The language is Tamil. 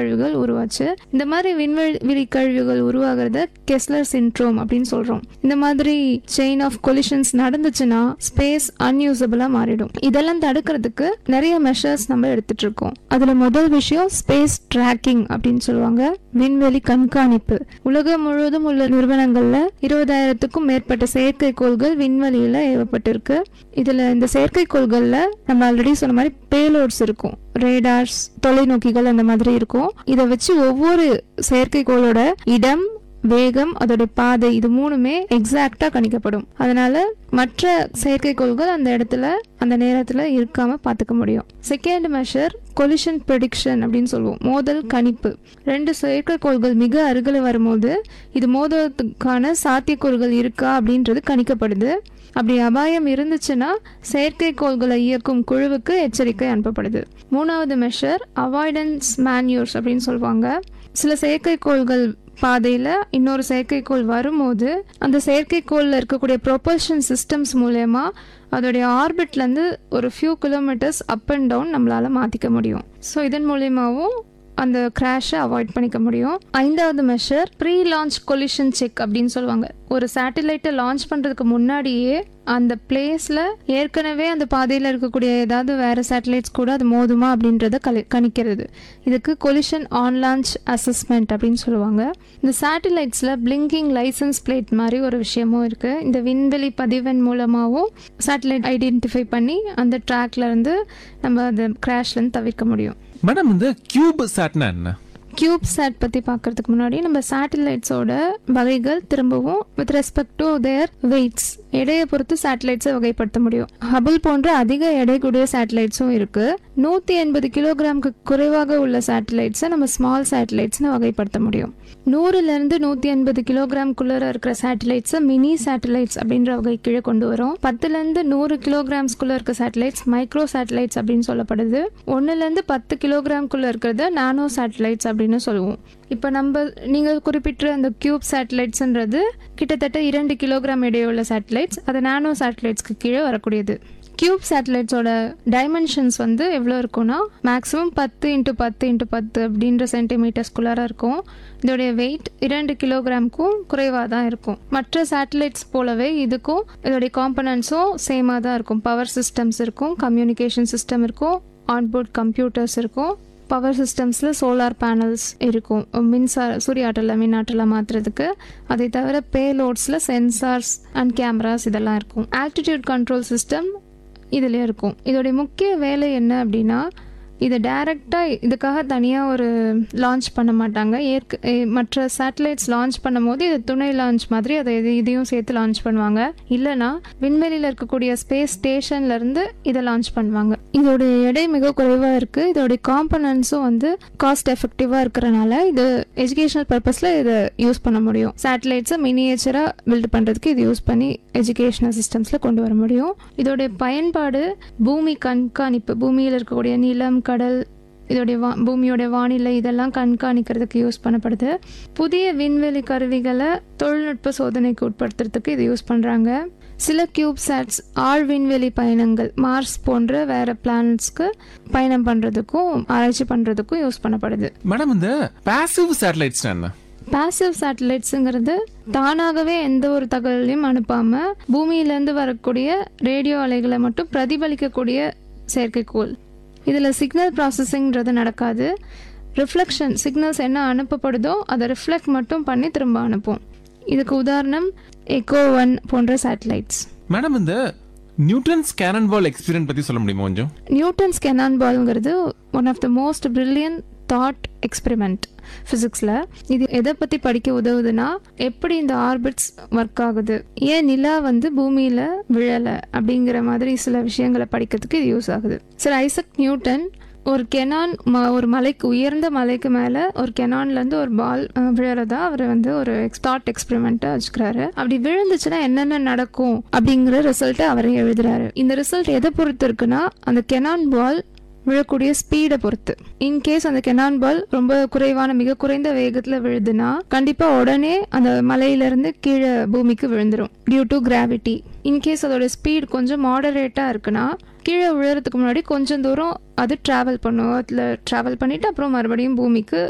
கழிவுகள் உருவாச்சு இந்த மாதிரி விண்வெளி கழிவுகள் உருவாகிறத கெஸ்லர் சின்ட்ரோம் அப்படின்னு சொல்றோம் இந்த மாதிரி செயின் ஆஃப் கொலிஷன்ஸ் நடந்துச்சுன்னா ஸ்பேஸ் அன்யூசபிளா மாறிடும் இதெல்லாம் தடுக்கிறதுக்கு நிறைய மெஷர்ஸ் நம்ம எடுத்துட்டு இருக்கோம் அதுல முதல் விஷயம் ஸ்பேஸ் ட்ராக்கிங் அப்படின்னு சொல்லுவாங்க விண்வெளி கண்காணிப்பு உலகம் முழுவதும் உள்ள நிறுவனங்கள்ல இருபதாயிரத்துக்கும் மேற்பட்ட செயற்கைக்கோள்கள் விண்வெளியில ஏவப்பட்டிருக்கு இதுல இந்த செயற்கைக்கோள்கள்ல நம்ம ஆல்ரெடி சொன்ன மாதிரி பேலோட்ஸ் இருக்கும் ரேடார்ஸ் தொலைநோக்கிகள் அந்த மாதிரி இருக்கும் இதை வச்சு ஒவ்வொரு செயற்கைக்கோளோட இடம் வேகம் அதோட பாதை இது மூணுமே எக்ஸாக்டா கணிக்கப்படும் அதனால மற்ற செயற்கைக்கோள்கள் அந்த இடத்துல அந்த நேரத்துல இருக்காம பாத்துக்க முடியும் செகண்ட் மெஷர் கொலிஷன் ப்ரெடிக்ஷன் அப்படின்னு சொல்லுவோம் மோதல் கணிப்பு ரெண்டு செயற்கைக்கோள்கள் மிக அருகில் வரும்போது இது மோதுவதற்கான சாத்தியக்கூறுகள் இருக்கா அப்படின்றது கணிக்கப்படுது அப்படி அபாயம் இருந்துச்சுன்னா செயற்கைக்கோள்களை இயக்கும் குழுவுக்கு எச்சரிக்கை அனுப்பப்படுது மூணாவது மெஷர் அவாய்டன்ஸ் மேன்யூர்ஸ் அப்படின்னு சொல்லுவாங்க சில செயற்கைக்கோள்கள் பாதையில் இன்னொரு செயற்கைக்கோள் வரும்போது அந்த செயற்கைக்கோளில் இருக்கக்கூடிய ப்ரொபல்ஷன் சிஸ்டம்ஸ் மூலயமா அதோடைய ஆர்பிட்லேருந்து ஒரு few kilometres up and down நம்மளால் மாற்றிக்க முடியும் ஸோ இதன் மூலயமாவும் அந்த கிராஷை அவாய்ட் பண்ணிக்க முடியும் ஐந்தாவது measure pre launch collision check அப்படின்னு சொல்லுவாங்க ஒரு சேட்டலைட்டை லான்ச் பண்ணுறதுக்கு முன்னாடியே அந்த பிளேஸில் ஏற்கனவே அந்த பாதையில் இருக்கக்கூடிய ஏதாவது வேறு சேட்டலைட்ஸ் கூட அது மோதுமா அப்படின்றத கலி கணிக்கிறது இதுக்கு கொலிஷன் ஆன் லான்ச் அசஸ்மெண்ட் அப்படின்னு சொல்லுவாங்க இந்த சேட்டலைட்ஸில் பிளிங்கிங் லைசன்ஸ் பிளேட் மாதிரி ஒரு விஷயமும் இருக்குது இந்த விண்வெளி பதிவெண் மூலமாகவும் சேட்டலைட் ஐடென்டிஃபை பண்ணி அந்த ட்ராக்ல இருந்து நம்ம அந்த கிராஷ்லேருந்து தவிர்க்க முடியும் மேடம் இந்த கியூப் சாட்னா என்ன கியூப் சேட் பற்றி பார்க்கறதுக்கு முன்னாடி நம்ம சேட்டலைட்ஸோட வகைகள் திரும்பவும் with respect to their weights எடையை பொறுத்து சேட்டலைட்ஸை வகைப்படுத்த முடியும் ஹபிள் போன்ற அதிக எடை கூடிய சேட்டலைட்ஸும் இருக்கு நூற்றி எண்பது கிலோகிராமுக்கு குறைவாக உள்ள சேட்டலைட்ஸை நம்ம ஸ்மால் சேட்டலைட்ஸ்னு வகைப்படுத்த முடியும் நூறுலேருந்து நூற்றி எண்பது கிலோகிராம்குள்ளே இருக்கிற சேட்டலைட்ஸை மினி சேட்டலைட்ஸ் அப்படின்ற வகை கீழே கொண்டு வரும் பத்துலேருந்து நூறு கிலோகிராம்ஸ்குள்ளே இருக்க சேட்டலைட்ஸ் மைக்ரோ சேட்டலைட்ஸ் அப்படின்னு சொல்லப்படுது ஒன்றுலேருந்து பத்து கிலோகிராம்குள்ளே இருக்கிறத நானோ சேட்டலைட்ஸ் அப்படின்னு சொல்லுவோம் இப்போ நம்ம நீங்கள் குறிப்பிட்ட அந்த கியூப் சேட்டலைட்ஸ்ன்றது கிட்டத்தட்ட இரண்டு கிலோகிராம் எடையுள்ள சேட்டலைட்ஸ் அது நானோ சேட்டலைட்ஸ்க்கு கீழே வரக்கூடியது கியூப் சேட்டலைட்ஸோட டைமென்ஷன்ஸ் வந்து எவ்வளோ இருக்கும்னா மேக்ஸிமம் பத்து இன்ட்டு பத்து இன்ட்டு பத்து அப்படின்ற சென்டிமீட்டர்ஸ்குள்ளார இருக்கும் இதோடைய வெயிட் இரண்டு கிலோகிராமுக்கும் குறைவாக தான் இருக்கும் மற்ற சேட்டலைட்ஸ் போலவே இதுக்கும் இதோடைய காம்பனன்ட்ஸும் சேமாக தான் இருக்கும் பவர் சிஸ்டம்ஸ் இருக்கும் கம்யூனிகேஷன் சிஸ்டம் இருக்கும் ஆன்போர்ட் கம்ப்யூட்டர்ஸ் இருக்கும் பவர் சிஸ்டம்ஸில் சோலார் பேனல்ஸ் இருக்கும் மின்சார சூரிய ஆற்றலை மின் ஆற்றலை மாற்றுறதுக்கு அதை தவிர பேலோட்ஸில் சென்சார்ஸ் அண்ட் கேமராஸ் இதெல்லாம் இருக்கும் ஆல்டிடியூட் கண்ட்ரோல் சிஸ்டம் இதில் இருக்கும் இதோடைய முக்கிய வேலை என்ன அப்படின்னா இதை டைரெக்டாக இதுக்காக தனியாக ஒரு லான்ச் பண்ண மாட்டாங்க ஏற்க எ- மற்ற சேட்டலைட்ஸ் லான்ச் பண்ணும்போது இது துணை லான்ச் மாதிரி அதை இது இதையும் சேர்த்து லான்ச் பண்ணுவாங்க இல்லைனா விண்வெளியில் இருக்கக்கூடிய ஸ்பேஸ் ஸ்டேஷன்லேருந்து இதை லான்ச் பண்ணுவாங்க இதோடைய எடை மிக குறைவாக இருக்குது இதோடைய காம்பனன்ட்ஸும் வந்து காஸ்ட் எஃபெக்டிவாக இருக்கிறனால இது எஜுகேஷனல் பர்பஸில் இதை யூஸ் பண்ண முடியும் சேட்டலைட்ஸை மினியேச்சராக பில்ட் பண்ணுறதுக்கு இது யூஸ் பண்ணி எஜுகேஷனல் சிஸ்டம்ஸில் கொண்டு வர முடியும் இதோடைய பயன்பாடு பூமி கண்காணிப்பு பூமியில் இருக்கக்கூடிய நிலம் கடல் இதோடைய வா பூமியோட வானிலை இதெல்லாம் கண்காணிக்கிறதுக்கு யூஸ் பண்ணப்படுது புதிய விண்வெளி கருவிகளை தொழில்நுட்ப சோதனைக்கு உட்படுத்துறதுக்கு இது யூஸ் பண்ணுறாங்க சில கியூப் சேட்ஸ் ஆழ் விண்வெளி பயணங்கள் மார்ஸ் போன்ற வேற பிளானட்ஸ்க்கு பயணம் பண்ணுறதுக்கும் ஆராய்ச்சி பண்ணுறதுக்கும் யூஸ் பண்ணப்படுது மேடம் இந்த பாசிவ் சேட்டலைட்ஸ் என்ன பாசிவ் சேட்டலைட்ஸுங்கிறது தானாகவே எந்த ஒரு தகவலையும் அனுப்பாம பூமியிலேருந்து வரக்கூடிய ரேடியோ அலைகளை மட்டும் பிரதிபலிக்கக்கூடிய செயற்கைக்கோள் இதில் சிக்னல் ப்ராசஸிங்கிறது நடக்காது ரிஃப்ளெக்ஷன் சிக்னல்ஸ் என்ன அனுப்பப்படுதோ அதை ரிஃப்ளெக்ட் மட்டும் பண்ணி திரும்ப அனுப்பும் இதுக்கு உதாரணம் எக்கோ ஒன் போன்ற சேட்டலைட்ஸ் மேடம் இந்த நியூட்டன்ஸ் கேனன் பால் எக்ஸ்பீரியன்ஸ் பத்தி சொல்ல முடியுமா கொஞ்சம் நியூட்டன்ஸ் கெனான் பால்ங்கிறது one of the most brilliant thought experiment ஃபிசிக்ஸில் இது எதை பற்றி படிக்க உதவுதுன்னா எப்படி இந்த ஆர்பிட்ஸ் ஒர்க் ஆகுது ஏன் நிலா வந்து பூமியில் விழலை அப்படிங்கிற மாதிரி சில விஷயங்களை படிக்கிறதுக்கு இது யூஸ் ஆகுது சார் ஐசக் நியூட்டன் ஒரு கெனான் ம ஒரு மலைக்கு உயர்ந்த மலைக்கு மேலே ஒரு கெனான்லேருந்து ஒரு பால் விழறதா அவர் வந்து ஒரு தாட் எக்ஸ்பெரிமெண்ட்டை வச்சுக்கிறாரு அப்படி விழுந்துச்சுன்னா என்னென்ன நடக்கும் அப்படிங்கிற ரிசல்ட்டை அவரே எழுதுறாரு இந்த ரிசல்ட் எதை பொறுத்து இருக்குன்னா அந்த கெனான் பால் விழக்கூடிய ஸ்பீடை பொறுத்து இன்கேஸ் அந்த கெனான் பால் ரொம்ப குறைவான மிக குறைந்த வேகத்தில் விழுதுன்னா கண்டிப்பாக உடனே அந்த மலையிலேருந்து கீழே பூமிக்கு விழுந்துரும் டியூ டு கிராவிட்டி இன்கேஸ் அதோட ஸ்பீட் கொஞ்சம் மாடரேட்டாக இருக்குன்னா கீழே விழுறதுக்கு முன்னாடி கொஞ்சம் தூரம் அது ட்ராவல் பண்ணும் அதில் ட்ராவல் பண்ணிவிட்டு அப்புறம் மறுபடியும் பூமிக்கு